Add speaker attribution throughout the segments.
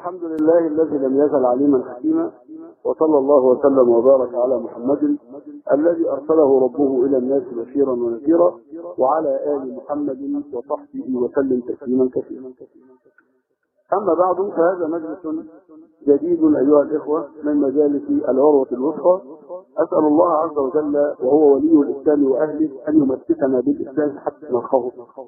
Speaker 1: الحمد لله الذي لم يزل عليما حكيما وصلى الله وسلم وبارك على محمد الذي أرسله ربه إلى الناس بشيرا ونذيرا وعلى آل محمد وصحبه وسلم تسليما كثيرا أما بعد فهذا مجلس جديد أيها الإخوة من مجالس العروة الوسطى أسأل الله عز وجل وهو ولي الإسلام وأهله أن يمسكنا بالإسلام حتى نلقاه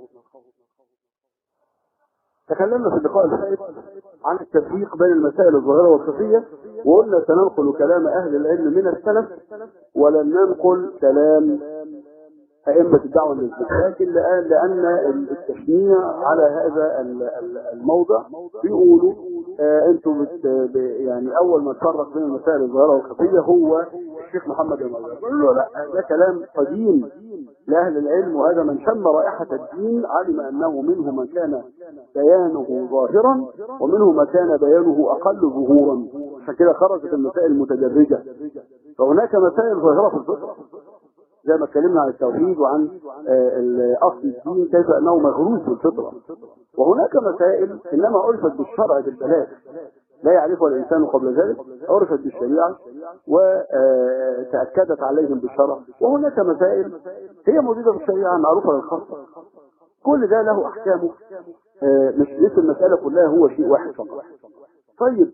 Speaker 1: تكلمنا في اللقاء الفائت عن التفريق بين المسائل الظاهرة والخفية وقلنا سننقل كلام أهل العلم من السلف ولن ننقل كلام أئمة الدعوة النسبية لكن لأن, لأن التشنيع على هذا الموضع بيقولوا آه انتم بت يعني اول ما تفرق بين المسائل الظاهره والخفيه هو الشيخ محمد المرزق يقول له لا ده كلام قديم لاهل العلم وهذا من شم رائحه الدين علم انه منه من كان بيانه ظاهرا ومنه ما كان بيانه اقل ظهورا عشان كده خرجت المسائل المتدرجه فهناك مسائل ظاهره في الفطره زي ما اتكلمنا عن التوحيد وعن اصل الدين كيف انه مغروس في الفطره وهناك مسائل انما عرفت بالشرع بالبلاغ لا يعرفها الانسان قبل ذلك عرفت بالشريعه وتاكدت عليهم بالشرع وهناك مسائل هي موجوده في الشريعه معروفه للخاصه كل ده له احكامه مش ليس المساله كلها هو شيء واحد فقط طيب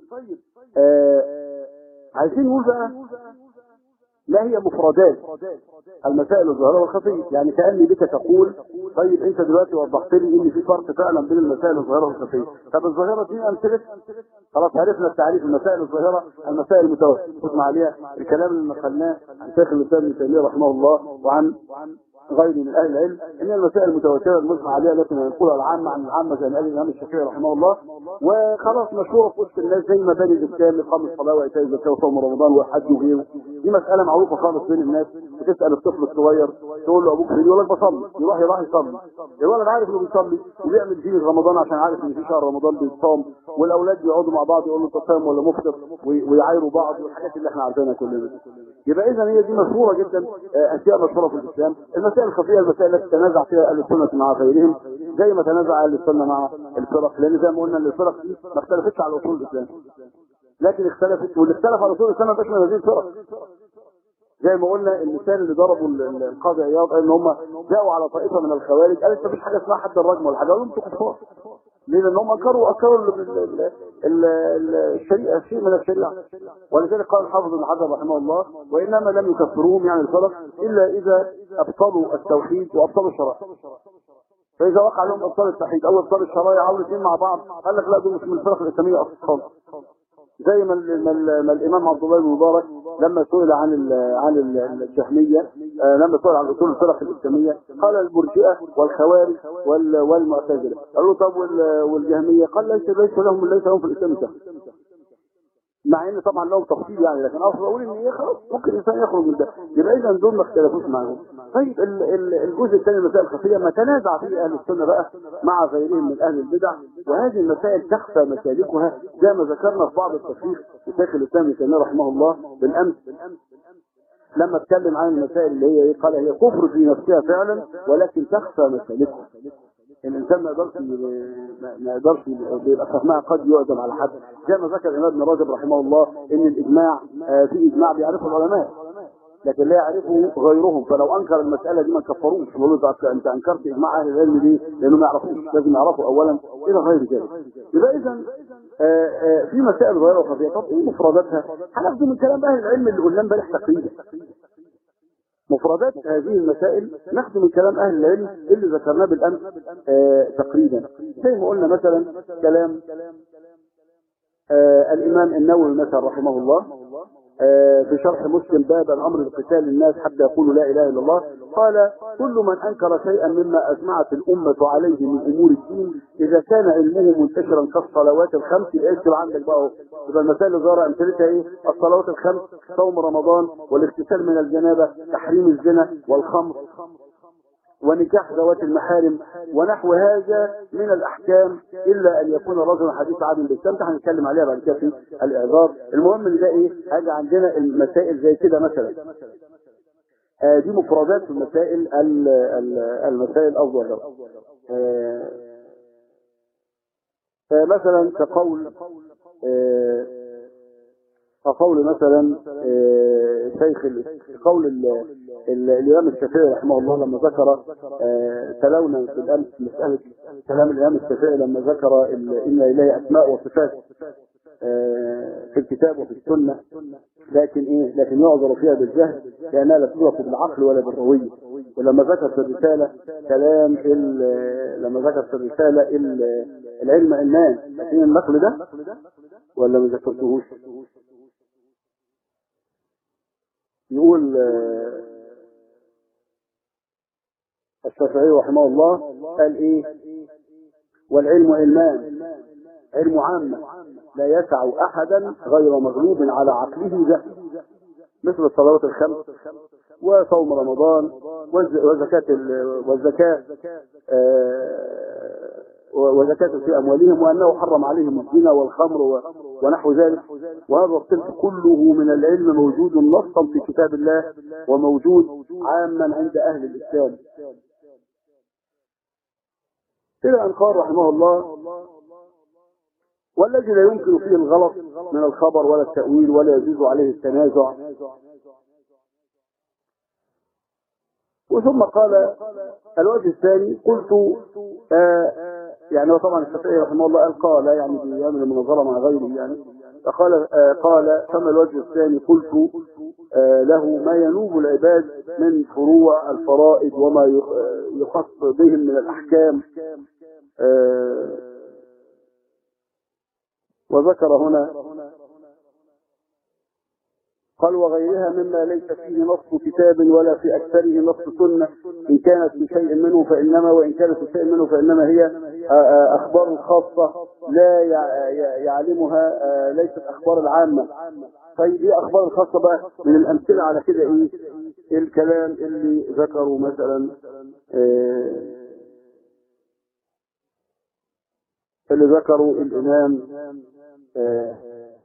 Speaker 1: عايزين نقول بقى ما هي مفردات المسائل الظاهره والخفيه يعني كاني بك تقول طيب انت دلوقتي وضحت لي ان في فرق فعلا بين المسائل الظاهره والخفيه طب الظاهره دي امثله خلاص عرفنا التعريف المسائل الظاهره المسائل المتوسطه اسمع عليها الكلام اللي نقلناه عن شيخ الاسلام ابن تيميه رحمه الله وعن غير من اهل العلم ان المسائل المتواتره المجمع عليها التي نقولها العامه عن العامه زي ما قال الامام الشافعي رحمه الله وخلاص مشهوره في وسط الناس زي ما بني الاسلام اقام الصلاه وايتاء الزكاه وصوم رمضان والحج وغيره دي مساله معروفه خالص بين الناس بتسال الطفل الصغير تقول له ابوك فين يقول لك بصلي يروح يروح يصلي الولد عارف انه بيصلي وبيعمل فيه رمضان عشان عارف ان في شهر رمضان بيتصام والاولاد بيقعدوا مع بعض يقولوا انت صايم ولا مفطر ويعايروا بعض والحاجات اللي احنا عارفينها كلنا يبقى اذا هي دي مشهوره جدا اشياء مشهوره في الاسلام المسائل الخفيه المسائل التي تنازع فيها اهل السنه مع غيرهم زي ما تنازع اهل السنه مع الفرق لان زي ما قلنا ان الفرق دي ما اختلفتش على اصول الاسلام لكن اختلفت واللي اختلف على اصول الاسلام ما من هذه الفرق زي ما قلنا المثال اللي ضربه القاضي عياض ان هم جاءوا على طائفه من الخوارج قال انت مفيش حاجه اسمها حد الرجم ولا حاجه قالوا انتوا كفار ليه لان هم انكروا انكروا الشريعه شيء من الشريعه ولذلك قال الحافظ ابن حجر رحمه الله وانما لم يكفروهم يعني الفرق الا اذا ابطلوا التوحيد وابطلوا الشرائع فاذا وقع لهم ابطال التوحيد او ابطال الشرائع او الاثنين مع بعض قال لك لا دول مش من الفرق الاسلاميه اصلا خالص زي ما, ما الامام عبد الله بن مبارك لما سئل عن ال عن ال الجهميه لما سئل عن اصول الفرق الاسلاميه قال المرجئه والخوارج والمعتزله قالوا طب والجهميه قال ليس ليس لهم ليس لهم في الاسلام شيء مع ان طبعا لهم تفصيل يعني لكن اصلا اقول ان ايه خلاص ممكن الانسان يخرج من ده يبقى اذا دول ما اختلفوش معاهم طيب الجزء الثاني من المسائل الخفيه ما تنازع فيه اهل السنه بقى مع غيرهم من اهل البدع وهذه المسائل تخفى مسالكها زي ما ذكرنا في بعض التفريق لشيخ الاسلام ابن تيميه رحمه الله بالامس لما اتكلم عن المسائل اللي هي ايه قال هي كفر في نفسها فعلا ولكن تخفى مسالكها الانسان ما يقدرش ما يقدرش بيبقى فهمها قد يعدم على حد زي ما ذكر الامام ابن رجب رحمه الله ان الاجماع في اجماع بيعرفه العلماء لكن لا يعرفه غيرهم فلو انكر المساله دي ما كفروش يقولوا انت انكرت اجماع اهل العلم دي لانه ما يعرفوش لازم يعرفوا اولا الى غير ذلك يبقى اذا في مسائل غير وخفيه طب ايه مفرداتها؟ هناخد من كلام اهل العلم اللي قلنا امبارح تقريبا مفردات هذه المسائل ناخذ من كلام اهل العلم اللي ذكرناه بالامس آه تقريبا زي ما قلنا مثلا كلام آه الامام النووي مثلا رحمه الله آه في شرح مسلم باب الامر بقتال الناس حتى يقولوا لا اله الا الله قال كل من انكر شيئا مما اجمعت الامه عليه من امور الدين اذا كان علمه منتشرا كالصلوات الخمس اكتب عندك بقى يبقى المسائل اللي ظهر امثلتها ايه؟ الصلوات الخمس صوم رمضان والاغتسال من الجنابه تحريم الزنا والخمر ونكاح ذوات المحارم ونحو هذا من الأحكام إلا أن يكون الرجل حديث عادل بالسلام هنتكلم عليها بعد كده في الإعذار المهم إن ده إيه حاجة عندنا المسائل زي كده مثلا آه دي مفردات في المسائل المسائل الظاهرة آه آه مثلا كقول كقول مثلا آه، شيخ ال- قول ال- ال- الامام الشافعي رحمه الله لما ذكر آه، تلونا في الامس مساله كلام الامام الشافعي لما ذكر ال- ان لله اسماء وصفات آه، في الكتاب وفي السنه لكن ايه لكن يعذر فيها بالجهل لانها لا تدرك بالعقل ولا بالرويه ولما ذكر في الرساله كلام ال- لما ذكر في الرساله ال- العلم علمان لكن النقل ده ولا ما ذكرتهوش يقول آه، الشافعي رحمه الله قال ايه والعلم علمان علم عامة لا يسع احدا غير مغلوب على عقله ذهب مثل الصلوات الخمس وصوم رمضان والز- وزكاة ال- والزكاة آه، وزكاة في أموالهم وأنه حرم عليهم الزنا والخمر و- ونحو ذلك وهذا الصنف كله من العلم موجود نصا في كتاب الله وموجود عاما عند أهل الإسلام إلى أن قال رحمه الله والذي لا يمكن فيه الغلط من الخبر ولا التأويل ولا يجوز عليه التنازع وثم قال الوجه الثاني قلت آه يعني هو طبعا الشافعي رحمه الله قال قال يعني بيعمل المناظره مع غيره يعني فقال آه قال ثم الوجه الثاني قلت آه له ما ينوب العباد من فروع الفرائض وما يخ- آه، يخص بهم من الاحكام آه وذكر هنا قال وغيرها مما ليس فيه نص كتاب ولا في أكثره نص سنة إن كانت في شيء منه فإنما وإن كانت في شيء منه فإنما هي آه، آه، أخبار خاصة لا يع- يع- يعلمها آه، ليست أخبار العامة طيب ايه أخبار الخاصة بقى من الأمثلة على كده إيه الكلام اللي ذكروا مثلا آه، اللي ذكروا الإمام آه،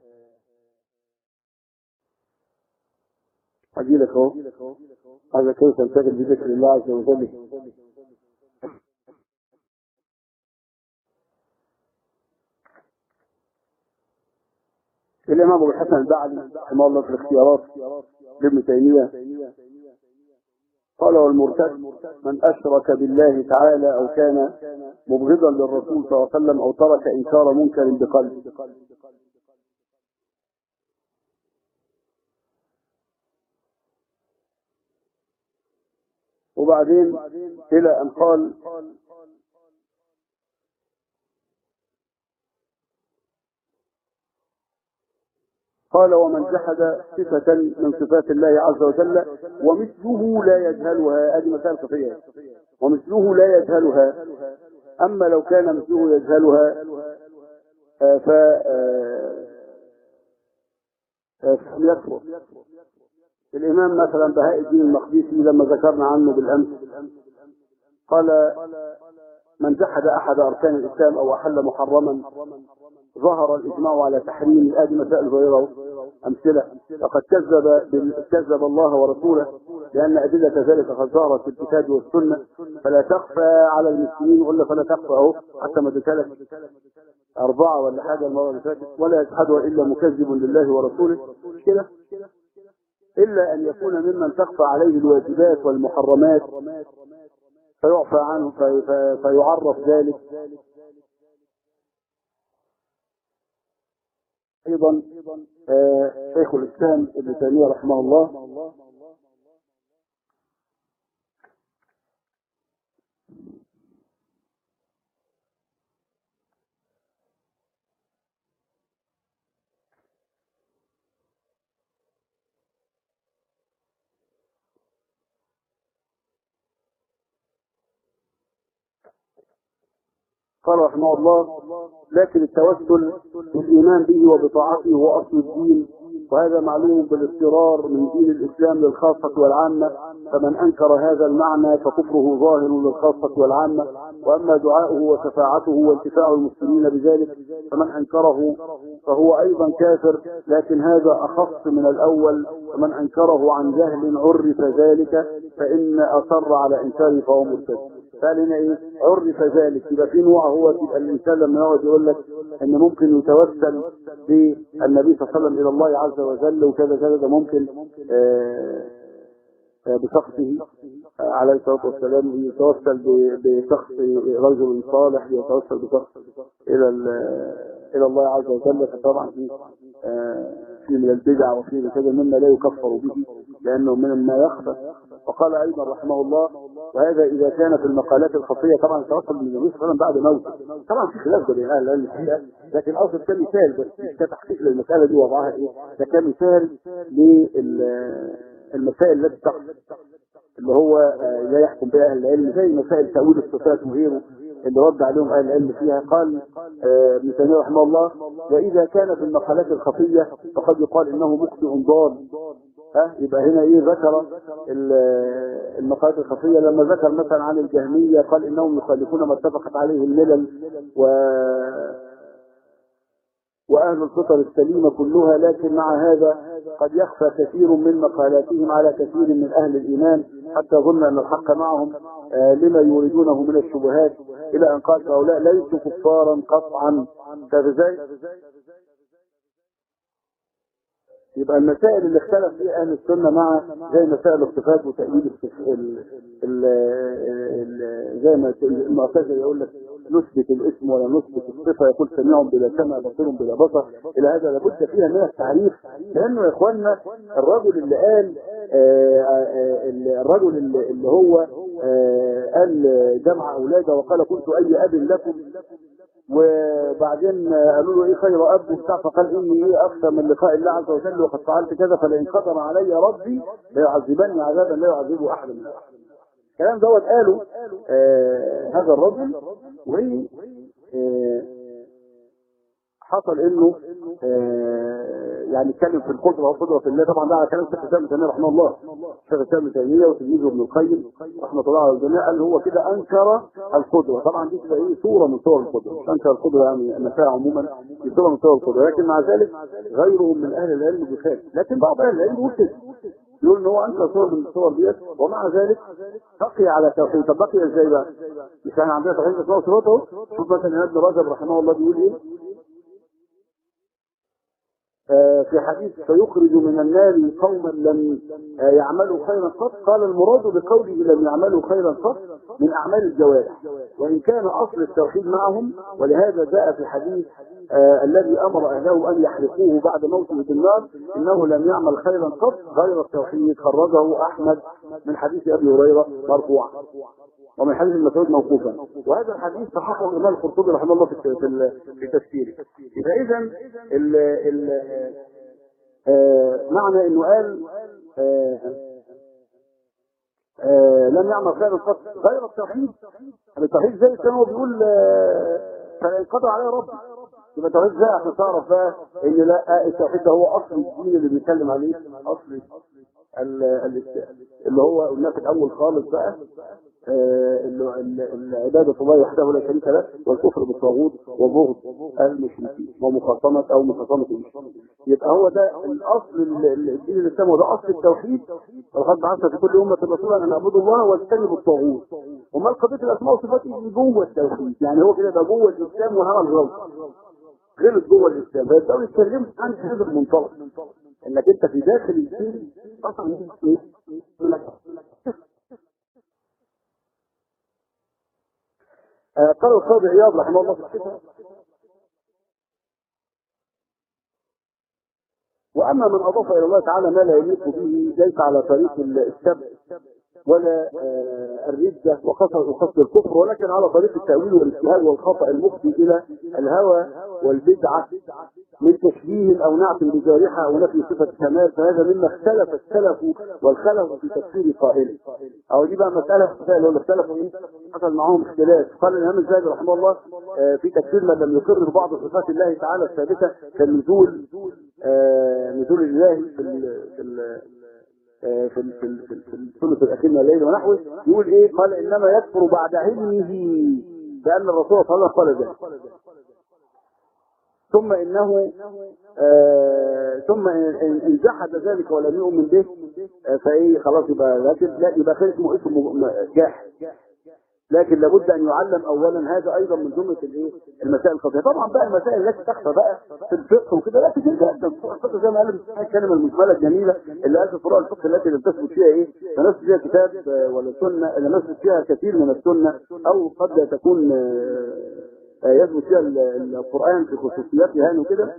Speaker 1: أجي لك أهو هذا كيف تنتقل بذكر الله عز وجل الإمام أبو الحسن البعلي رحمه الله في الاختيارات لابن تيمية قال والمرتد من أشرك بالله تعالى أو كان مبغضا للرسول صلى الله عليه وسلم أو ترك إنكار منكر بقلبه وبعدين إلى أن قال قال ومن جحد صفة من صفات الله عز وجل ومثله لا يجهلها هذه مسائل فقهية ومثله لا يجهلها أما لو كان مثله يجهلها آه، ف آه، آه، فلم يكفر الإمام مثلا بهاء الدين المقدسي لما ذكرنا عنه بالأمس قال من جحد أحد أركان الإسلام أو أحل محرما ظهر الإجماع على تحريم هذه مسائل ظاهرة أمثلة فقد كذب بال- كذب الله ورسوله لأن أدلة ذلك قد ظهرت في الكتاب والسنة فلا تخفى على المسلمين ولا فلا تخفى أهو حتى ما اديتها لك أربعة ولا حاجة المرة اللي فاتت ولا يشهدها إلا مكذب لله ورسوله مش كده إلا أن يكون ممن تخفى عليه الواجبات والمحرمات فيعفى عنه في في فيعرف ذلك أيضا آه، شيخ الإسلام ابن تيمية رحمه الله قال رحمه الله لكن التوسل بالإيمان به وبطاعته هو أصل الدين وهذا معلوم بالاضطرار من دين الإسلام للخاصة والعامة فمن أنكر هذا المعنى فكفره ظاهر للخاصة والعامة وأما دعاؤه وشفاعته وانتفاع المسلمين بذلك فمن أنكره فهو أيضا كافر لكن هذا أخص من الأول فمن أنكره عن جهل عرف ذلك فإن أصر على إنكاره فهو مرتد قال هنا ايه عرف ذلك يبقى في نوع هو يبقى الانسان لما يقعد يقول لك ان ممكن يتوسل بالنبي صلى الله عليه وسلم الى الله عز وجل وكذا كذا ده ممكن آه آه بشخصه آه عليه الصلاه والسلام يتوسل ب- بشخص رجل صالح يتوسل بشخص الى ال- الى الله عز وجل فطبعا في آه، في من البدع وفي من كذا مما لا يكفر به لانه من ما يخفى وقال ايضا رحمه الله وهذا اذا كان في المقالات الخفيه طبعا توصل من النبي صلى الله عليه وسلم بعد موته طبعا في خلاف بين اهل العلم فيها لكن اصل كمثال بس مش كتحقيق للمساله دي وضعها ايه ده كمثال للمسائل التي تحصل اللي هو آه، لا يحكم بها اهل العلم زي مسائل تاويل الصفات وغيره اللي رد عليهم اهل العلم فيها قال آه، ابن تيميه رحمه الله واذا كان في المقالات الخفيه فقد يقال انه مخطئ ضال ها يبقى هنا ايه ذكر ال- المقالات الخفيه لما ذكر مثلا عن الجهميه قال انهم يخالفون ما اتفقت عليه الملل و وأهل الفطر السليمة كلها لكن مع هذا قد يخفى كثير من مقالاتهم على كثير من أهل الإيمان حتى ظن أن الحق معهم آه، لما يريدونه من الشبهات إلى أن قال هؤلاء ليسوا كفارا قطعا شايف ازاي؟ يبقى المسائل اللي اختلف فيها اهل السنه مع زي مسائل الصفات وتأييد الصف- ال ال ال زي ما المعتزله يقول لك نثبت الاسم ولا نثبت الصفه يقول سميع بلا سمع بصير بلا بصر الى هذا لابد فيها من التعريف لانه يا اخوانا الرجل اللي قال آه، آه، الرجل اللي اللي هو آه، قال جمع اولاده وقال كنت اي اب لكم وبعدين قالوا له ايه خير اب وبتاع فقال اني ايه اخشى من لقاء الله عز وجل وقد فعلت كذا فلئن قدر علي ربي ليعذبني عذابا لا يعذبه احد من الأحد. الكلام دوت قاله آه هذا الرجل وهي آه حصل انه آه يعني اتكلم في القدره والقدره في الله طبعا ده على كلام شيخ الاسلام ابن تيميه رحمه الله شيخ الاسلام ابن تيميه وتلميذه ابن القيم رحمه الله على الجميع قال هو كده انكر القدره طبعا دي تبقى ايه صوره من صور القدره مش انكر القدره يعني النفاع عموما دي صوره من صور القدره لكن مع ذلك غيرهم من اهل العلم بخلاف لكن بعض اهل العلم يقول كده يقول ان هو انكر صور من الصور ديت ومع ذلك بقي على توحيد طب بقي ازاي بقى؟ مش احنا عندنا توحيد اسماء وصفات اهو شوف مثلا ابن رجب رحمه الله بيقول ايه آه، في حديث فيخرج من النار قوما لم آه، يعملوا خيرا قط قال المراد بقوله لم يعملوا خيرا قط من اعمال الجوارح وان كان اصل التوحيد معهم ولهذا جاء في حديث آه الذي امر اهله ان يحرقوه بعد موته بالنار انه لم يعمل خيرا قط غير التوحيد خرجه احمد من حديث ابي هريره مرفوعا ومن حديث المسعود موقوفا وهذا الحديث صححه الامام القرطبي رحمه الله في في في تفسيره يبقى اذا ال ال آه معنى انه قال آه آه لم يعمل خيرا قط غير التوحيد التوحيد زي كان هو بيقول آه فلا ينقطع عليه ربي يبقى التوحيد ازاي عشان تعرف بقى ان لا التوحيد ده هو اصل الدين اللي بنتكلم عليه اصل ال- ال- اللي هو قلنا في الاول خالص بقى آه، اللي- اللي- العبادة الله وحده لا شريك له والكفر بالطاغوت وبغض المشركين ومخاصمة او مخاصمة المشركين يبقى هو ده الاصل ال- ال- الدين الاسلامي وده اصل التوحيد ولقد بعثنا في كل امة رسولا ان اعبدوا الله واجتنبوا الطاغوت وما قضية الاسماء والصفات دي جوه التوحيد يعني هو كده ده جوه الاسلام وهذا الغلط غير جوه الاسلام بس لو اتكلمت عن هذا المنطلق انك انت في داخل الدين اصلا ايه آه، قال القاضي عياض رحمه الله في الكتاب واما من اضاف الى الله تعالى ما لا يليق به ليس على طريق السبع ولا آه، الردة وقصد وقصد الكفر ولكن على طريق التأويل والاجتهاد والخطأ المفضي إلى الهوى والبدعة من تشبيه أو نعت بجارحة أو نفي صفة كمال فهذا مما اختلف السلف والخلف في تفسير قائله أو دي بقى مسألة مسائل ولا اختلفوا إيه؟ حصل معاهم اختلاف قال الإمام الزاهد رحمه الله آه، في تفسير من لم يقر بعض صفات الله تعالى الثابتة كالنزول آه، نزول الله في ال في ال في ال- في ال- في ال- في الثلث الاخير من الليل ونحوه يقول ايه قال انما يكفر بعد علمه بان الرسول صلى الله عليه وسلم قال ذلك ثم انه آه ثم ان إن- إن جحد ذلك ولم يؤمن به آه فايه خلاص يبقى لكن لا يبقى كان اسمه اسمه م- جاحد لكن لابد ان يعلم اولا هذا ايضا من جمله الايه المسائل القضيه طبعا بقى المسائل التي تخفى بقى في الفقه وكده لا كتير جدا الفقه زي ما قال الكلمه المجمله الجميله اللي قالت فروع الفقه التي لم تثبت فيها ايه تنسب فيها كتاب آه، ولا سنه لم يثبت فيها كثير من السنه او قد لا تكون آه، آه، يثبت فيها ال- ال- القران في خصوصياتها يعني وكده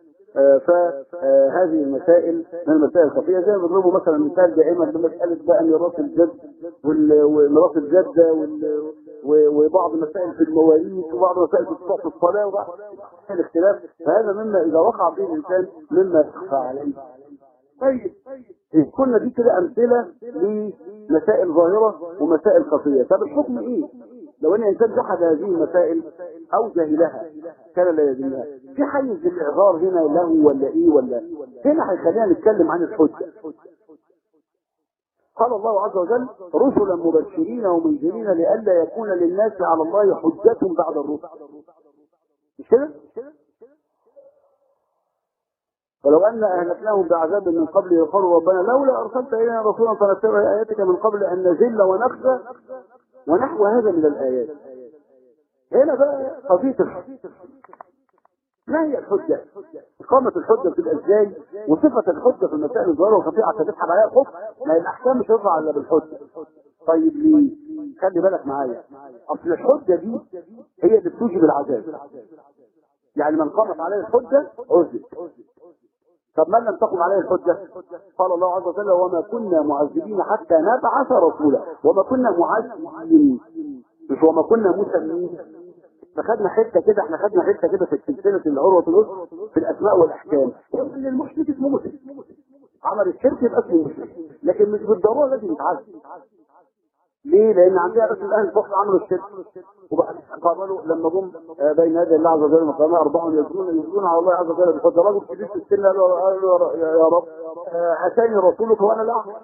Speaker 1: فهذه المسائل من المسائل الخفيه زي ما بيضربوا مثلا مثال دائما بمساله بقى ميراث الجد وال- وميراث الجده وال- و- وبعض مسائل في المواريث وبعض مسائل في صفات الصلاه وبعض الاختلاف فهذا مما اذا وقع فيه الانسان مما يخفى عليه طيب إيه، كنا دي كده امثله لمسائل ظاهره ومسائل خفيه طب الحكم ايه لو ان انسان جحد هذه المسائل او جهلها كان لا يدريها في حيز الاعذار هنا له ولا ايه ولا هنا هيخلينا نتكلم عن الحجه قال الله عز وجل رسلا مبشرين ومنذرين لئلا يكون للناس على الله حجة بعد الرسل مش كده؟ ولو أن أهلكناهم بعذاب من قبل يقولوا ربنا لولا أرسلت إلينا رسولا فنتبع آياتك من قبل أن نذل ونخزى ونحو هذا من الآيات هنا بقى قضية الحجة ما هي الحجة؟ إقامة الحجة بتبقى إزاي؟ وصفة الحجة في المسائل الظاهرة والخفية عشان تسحب عليها الحكم ما هي الأحكام مش هتطلع إلا بالحجة. طيب ليه؟ خلي بالك معايا. أصل الحجة دي هي اللي بتوجب العذاب. يعني من قامت عليه الحجة عذب. طب من لم تقم عليه الحجة قال الله عز وجل وما كنا معذبين حتى نبعث رسولا وما كنا معذبين مش وما كنا مسلمين فخدنا حته كده احنا خدنا حته كده في سلسله العروه الوسطى في الاسماء والاحكام ان المشرك اسمه مشرك عمل الشرك يبقى اسمه مشرك لكن مش بالضروره لازم يتعذب ليه؟ لأن عندنا بس أهل الكفر عملوا الشرك وبعد قابلوا لما جم آه، بين يدي الله عز وجل مقامة أربعة يزنون يزنون على الله عز وجل بفضل رجل كبير في السن قال له قال له يا يا رب آه، أتاني رسولك وأنا لا أعلم.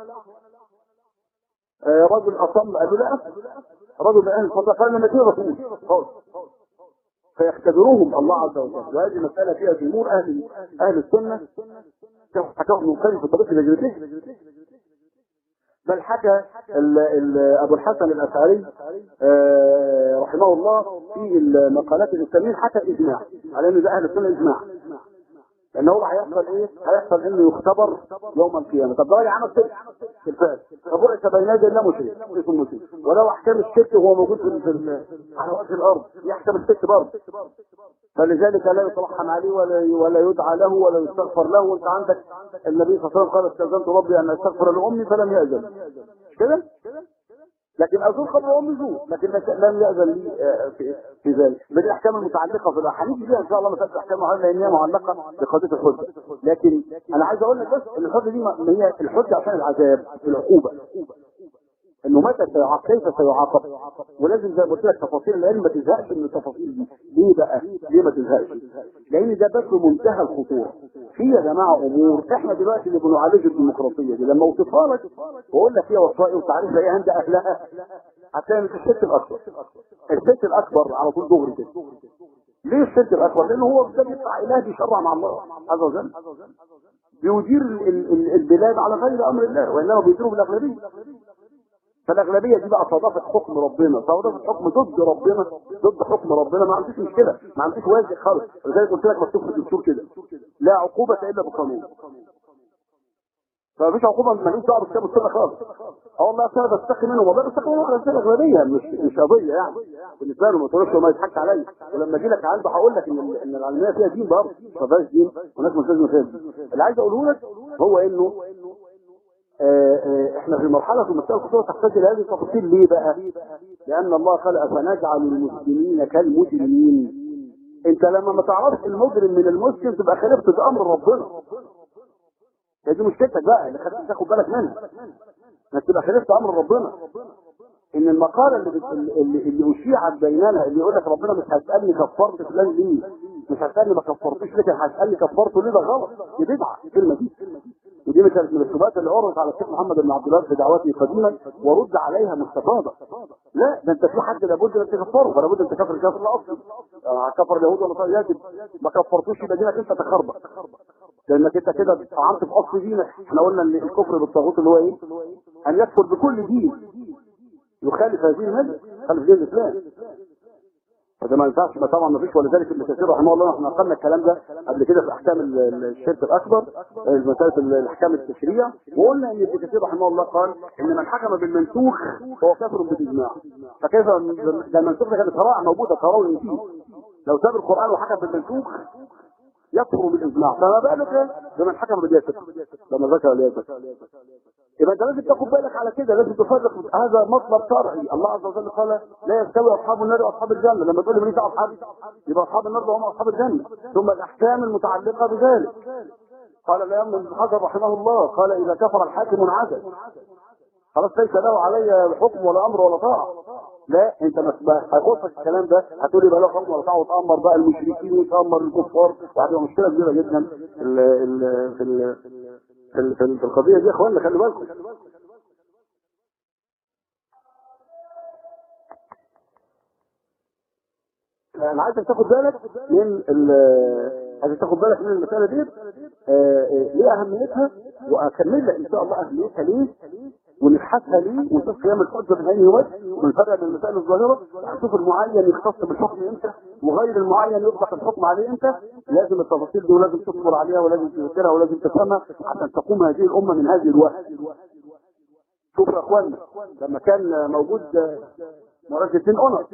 Speaker 1: آه، رجل أصم قال له لا رجل من أهل الفضل قال لما تيجي رسول خالص فيختبروهم الله عز وجل وهذه مسألة فيها جمهور أهل أهل السنة حكاهم من خير في طريق هجرته بل حكى ال ال ابو الحسن الاشعري آه، رحمه الله في المقالات الاسلاميه حكى اجماع على ان ده اهل السنه اجماع لان هو هيحصل ايه؟ هيحصل انه يختبر يوم القيامه طب ده راجل عمل شرك في الفات فبعث بين يدي الله مشرك اسمه مشرك ولو احكام الشرك وهو موجود في في- على وجه الارض يحكم الشرك برضه فلذلك لا يترحم عليه ولا ولا يدعى له ولا يستغفر له وانت عندك النبي صلى الله عليه وسلم قال استاذنت ربي ان استغفر لامي فلم ياذن مش كده؟ لكن ازور قبر امي زور لكن لم ياذن لي آه، في, في ذلك بالاحكام المتعلقه في الاحاديث دي ان شاء الله مساله الاحكام معينه لان هي معلقه بقضيه الحجه لكن انا عايز اقول لك بس ان الحجه دي ما ما هي الحجه عشان العذاب العقوبه انه متى سيعاقب كيف سيعاقب ولازم زي ما قلت لك تفاصيل العلم ما تزهقش من التفاصيل دي ليه بقى ليه ما تزهقش لان ده بس منتهى الخطوره في يا جماعه امور احنا دلوقتي اللي بنعالج الديمقراطيه دي لما اوصفها لك واقول لك فيها وصائي وتعرف ايه عند اهلها هتلاقي إن الست الاكبر الست الاكبر على طول دغري كده ليه الست الاكبر لان هو ده بيطلع اله بيشرع مع الله عز وجل بيدير ال- ال- ال- البلاد على غير امر الله وانما بيديروا بالاغلبيه فالاغلبيه دي بقى صادفت حكم ربنا صادفت حكم ضد ربنا ضد حكم ربنا ما عندوش مشكله ما عندوش وازع خالص لذلك قلت لك مكتوب في الدستور كده لا عقوبه الا بقانون فمفيش عقوبه ماليش دعوه بالكتاب والسنه خالص اه والله اصل انا بستخي منهم والله بستخي منهم على اساس اغلبيه مش مش قضيه يعني بالنسبه له ما تقولش ما يضحكش عليا ولما اجي لك عنده هقول لك ان ال- ان العلميه فيها دين برضه ما فيهاش دين وناس مش لازم فيها دين. اللي عايز اقوله لك هو انه آه، آه، احنا في مرحله في مسائل الخطوره تحتاج الى هذه التفاصيل ليه بقى؟ لان الله قال افنجعل المسلمين كالمجرمين انت لما ما تعرفش المجرم من المسلم تبقى خالفت بامر ربنا هي دي مشكلتك بقى اللي خليك تاخد بالك منها انك تبقى خالفت امر ربنا ان المقاله اللي بت... اللي, اللي اشيعت بيننا اللي يقول لك ربنا مش هيسالني كفرت فلان ليه مش هيسالني ما كفرتوش ليه كان هيسالني كفرته ليه ده غلط دي بدعه الكلمه دي ودي من كانت من الشبهات اللي عرضت على الشيخ محمد بن عبد الله في دعوته قديما ورد عليها مستفاضه لا ده انت في حد لابد ان تكفره فلا بد ان تكفر الكافر الاصلي آه، كفر اليهود والنصارى يجب ما كفرتوش يبقى دينك انت تخربط لانك انت كده طعنت في اصل دينك احنا قلنا ان الكفر بالطاغوت اللي هو ايه؟ ان يكفر بكل دين يخالف هذه المذهب يخالف دين الاسلام فده ما ينفعش ما طبعا ما فيش ولذلك ابن كثير رحمه الله احنا نقلنا الكلام ده قبل كده في احكام ال- ال- الشرك الاكبر مساله ال- الاحكام التشريع وقلنا ان ابن كثير رحمه الله قال ان من حكم بالمنسوخ هو كافر بالاجماع فكيف ده المنسوخ ده كانت قراءه موجوده قراءه فيه لو ساب القران وحكم بالمنسوخ يكفر بالاجماع فما بالك بمن حكم بالياسر لما ذكر الياسر يبقى انت لازم تاخد بالك على كده لازم تفرق هذا مصدر شرعي الله عز وجل قال لا يستوي اصحاب النار واصحاب الجنه لما تقول لي ماليش دعوه اصحاب يبقى اصحاب النار هم اصحاب الجنه ثم الاحكام المتعلقه بذلك قال لا يمن ابن حجر رحمه الله قال اذا كفر الحاكم انعزل خلاص ليس له علي حكم ولا امر ولا طاعه لا انت ما هيخصك الكلام ده هتقول يبقى له حكم ولا طاعه وتامر بقى المشركين وتامر الكفار وهتبقى مشكله كبيره جدا ال ال في ال في ال- في ال- في القضيه دي يا اخوانا خلي بالكم انا عايزك تاخد بالك من ال- عايزك تاخد بالك من المساله دي آه، آه، ليه اهميتها واكمل لك ان شاء الله اهميتها ليه ونبحثها ليه ونشوف قيام الحجه من اي وجه ونفرق بين المسائل الظاهره وهنشوف المعين يختص بالحكم امتى وغير المعين يطلق الحكم عليه امتى لازم التفاصيل دي ولازم تصبر عليها ولازم تذكرها ولازم تفهمها عشان تقوم هذه الامه من هذه الوهن شوف يا اخوانا لما كان موجود مراد الدين انس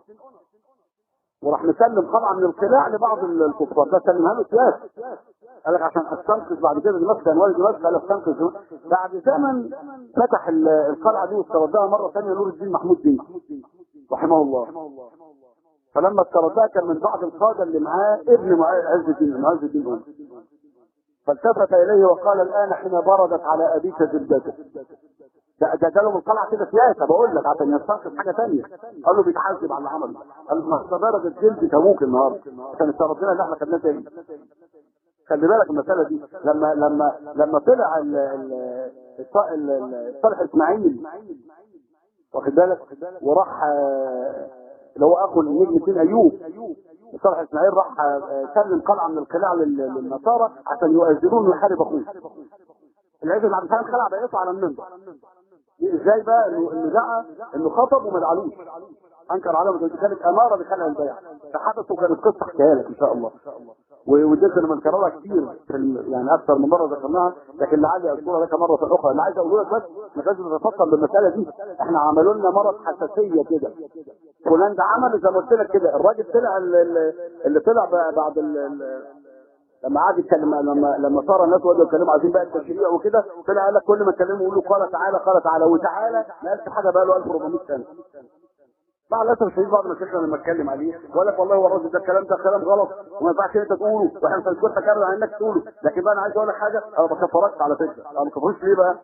Speaker 1: وراح مسلم قطعه من القلاع لبعض الكفار ده سلمها له سياسه قال لك عشان استنقذ بعد كده دمشق كان والد دمشق قال استنقذ بعد زمن فتح ال- القلعه دي واستردها مره ثانيه نور الدين محمود دين رحمه الله فلما استردها كان من بعض القاده اللي معاه ابن معاذ عز الدين معاذ الدين أم. فالتفت اليه وقال الان حين بردت على ابيك زبدته ده ده جالهم القلعه كده سياسه بقول لك عشان يستنقذ حاجه ثانيه قال له بيتحاسب على العمل قال له ما استدارت جلد تبوك النهارده عشان استردنا اللي احنا خدناه تاني خلي بالك المساله دي لما لما لما طلع ال- ال- الص- ال- ال- صالح اسماعيل واخد بالك وراح آه، اللي هو اخو النجم الدين ايوب صالح اسماعيل راح آه، سلم قلعه من القلاع لل- للنصارى عشان يؤذنون يحارب اخوه العيد بن عبد السلام خلع بقيته على المنبر ازاي بقى انه انه دعا انه خطب وما دعالوش انكر عليهم دي كانت اماره بخلع البيع فحدث وكانت قصه احكيها لك ان شاء الله و- ودي كنا بنكررها كتير في ال- يعني اكثر من مره ذكرناها لكن لعلي اذكرها لك مره اخرى انا عايز اقول لك بس انك لازم تتفكر بالمساله دي احنا عملوا لنا مرض حساسيه كده فلان ده عمل زي ما قلت لك كده الراجل طلع ال- ال- اللي طلع بقى بعد ال- ال- لما قعد يتكلم لما لما صار الناس وقعدوا يتكلموا عايزين بقى التشريع وكده طلع قال لك كل ما اتكلموا يقولوا قال تعالى قال تعالى وتعالى ما قالش حاجه بقى له 1400 سنه مع الاسف الشديد بعض المشايخ لما اتكلم عليه وقال لك والله هو الراجل ده الكلام ده كلام غلط وما ينفعش انت تقوله واحنا مش هنسكتك ابدا عن انك تقوله لكن بقى انا عايز اقول لك حاجه انا ما بكفركش على فكره انا ما بكفرش ليه بقى؟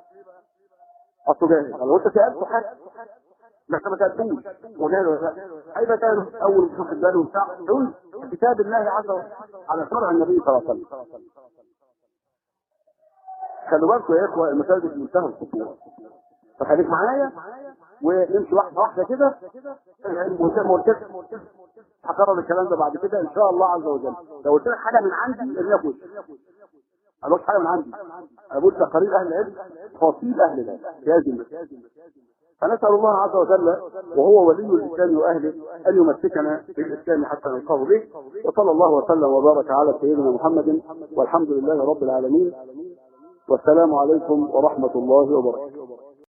Speaker 1: اصله جاهل لو انت سالته حاجه لا انت ما سالتوش وجاهل ولا لا هيبقى كان اول ما تاخد باله وبتاع قول كتاب الله عز وجل على شرع النبي صلى الله عليه وسلم خلوا بالكم يا اخوه المسائل دي في منتهى الخطوره فخليك معايا ونمشي واحده واحده كده وزي ما قلت لك هكرر الكلام ده بعد كده ان شاء الله عز وجل لو قلت لك حاجه من عندي ارميها في وشك انا قلت حاجه من عندي انا بقول تقارير اهل العلم تفاصيل اهل العلم في هذه المسألة. فنسال الله عز وجل وهو ولي الاسلام واهله ان يمسكنا بالاسلام حتى نلقاه به وصلى الله وسلم وبارك على سيدنا محمد والحمد لله رب العالمين والسلام عليكم ورحمه الله وبركاته